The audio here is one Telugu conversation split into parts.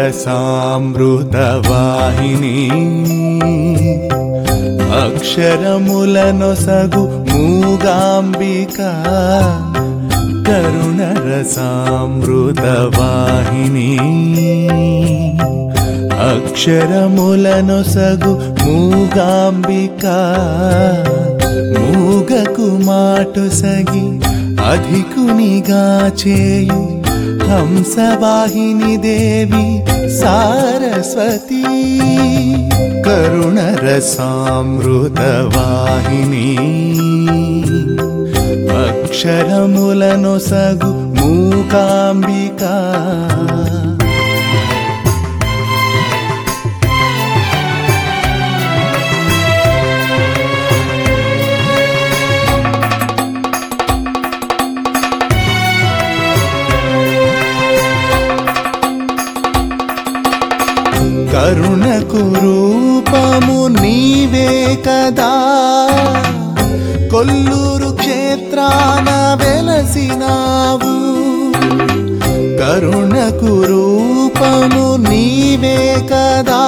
రసామృతవాహిని అక్షరములనొసగు మూగాంబిక కరుణ రసామృతవాహిని అక్షరములనొసగు మూగాంబిక మూగకు మాటు సగి అధికునిగా చేయు హంసవాహిని దేవి సారస్వతి కరుణ రసామృతవాహిని అక్షరములను సగు మూకాంబిక కరుణకు రూపము నీవే కదా కొల్లూరు క్షేత్రాన వెలసినావు కరుణకు రూపము నీవే కదా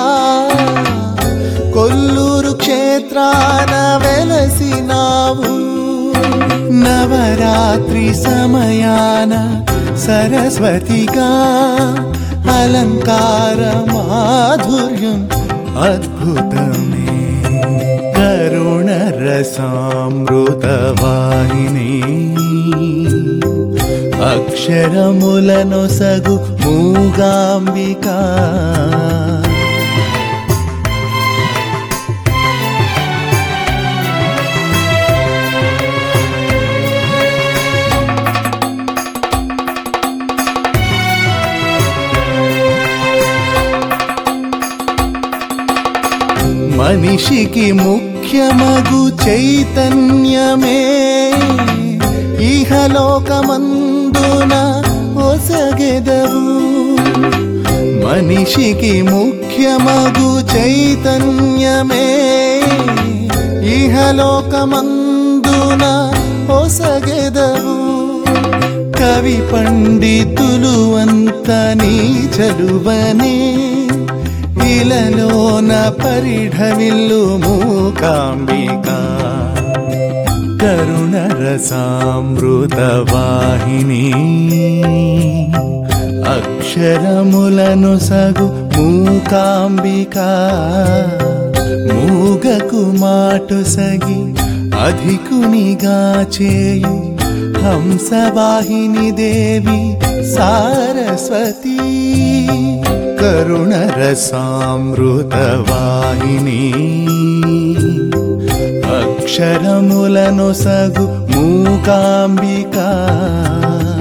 కొల్లూరు క్షేత్రాన వెలసినావు నవరాత్రి సమయాన సరస్వతిగా అలంకార మాధుర్యం అద్భుతమే కరుణ రసామృతవాహిని అక్షరములను సగు మూగాంబిక మనిషికి ముఖ్యమగు చైతన్యమే ఇహలోకమందున ఒసగెదవు మనిషికి ముఖ్యమగు చైతన్యమే ఇహలోకమందున ఒసగెదవు కవి పండితులు అంత నీ చలువనే ఇలలోన పరిఢవిల్లు మూకాంబిక కరుణ రసామృతవాహిని అక్షరములను సగు మూకాంబిక మూగకు మాటు సగి అధికునిగా చేయు హంసవాహిని దేవి సారస్వతి కరుణ రసామృతవాహిని అక్షరములను సగు మూకాంబిక